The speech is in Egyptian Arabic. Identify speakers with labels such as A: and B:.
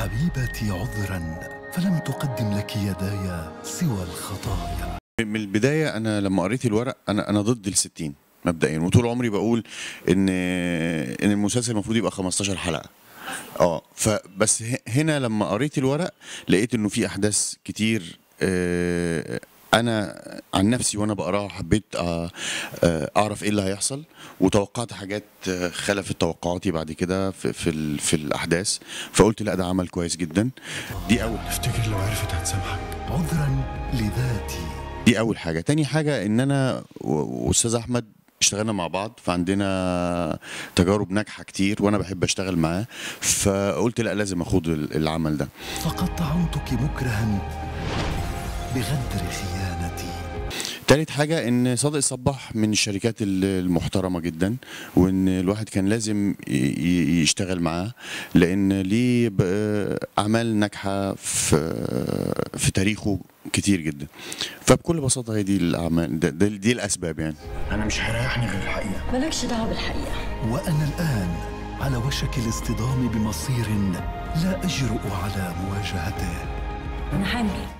A: حبيبتي عذرا فلم تقدم لك يداي سوى الخطايا
B: من البدايه انا لما قريت الورق انا انا ضد الستين مبدئيا وطول عمري بقول ان ان المسلسل المفروض يبقى 15 حلقه اه فبس ه- هنا لما قريت الورق لقيت انه في احداث كتير آه، انا عن نفسي وانا بقراها حبيت آه، آه، اعرف ايه اللي هيحصل وتوقعت حاجات آه، خلفت توقعاتي بعد كده في في, ال- في الاحداث فقلت لا ده عمل كويس جدا دي اول
C: تفتكر لو عرفت هتسامحك
A: عذرا لذاتي
B: دي اول حاجه تاني حاجه ان انا و- واستاذ احمد اشتغلنا مع بعض فعندنا تجارب ناجحه كتير وانا بحب اشتغل معاه فقلت لا لازم اخوض ال- العمل ده
A: فقد طعنتك مكرها بغدر خيانتي
B: تالت حاجة إن صادق الصباح من الشركات ال- المحترمة جدا وإن الواحد كان لازم ي- ي- يشتغل معاه لأن ليه ب- أعمال ناجحة في في تاريخه كتير جدا فبكل بساطة هي دي الأعمال ده- ده- دي الأسباب يعني
C: انا مش هيريحني غير الحقيقه
D: مالكش دعوة بالحقيقة
A: وأنا الآن على وشك الاصطدام بمصير لا أجرؤ على مواجهته
D: أنا حامل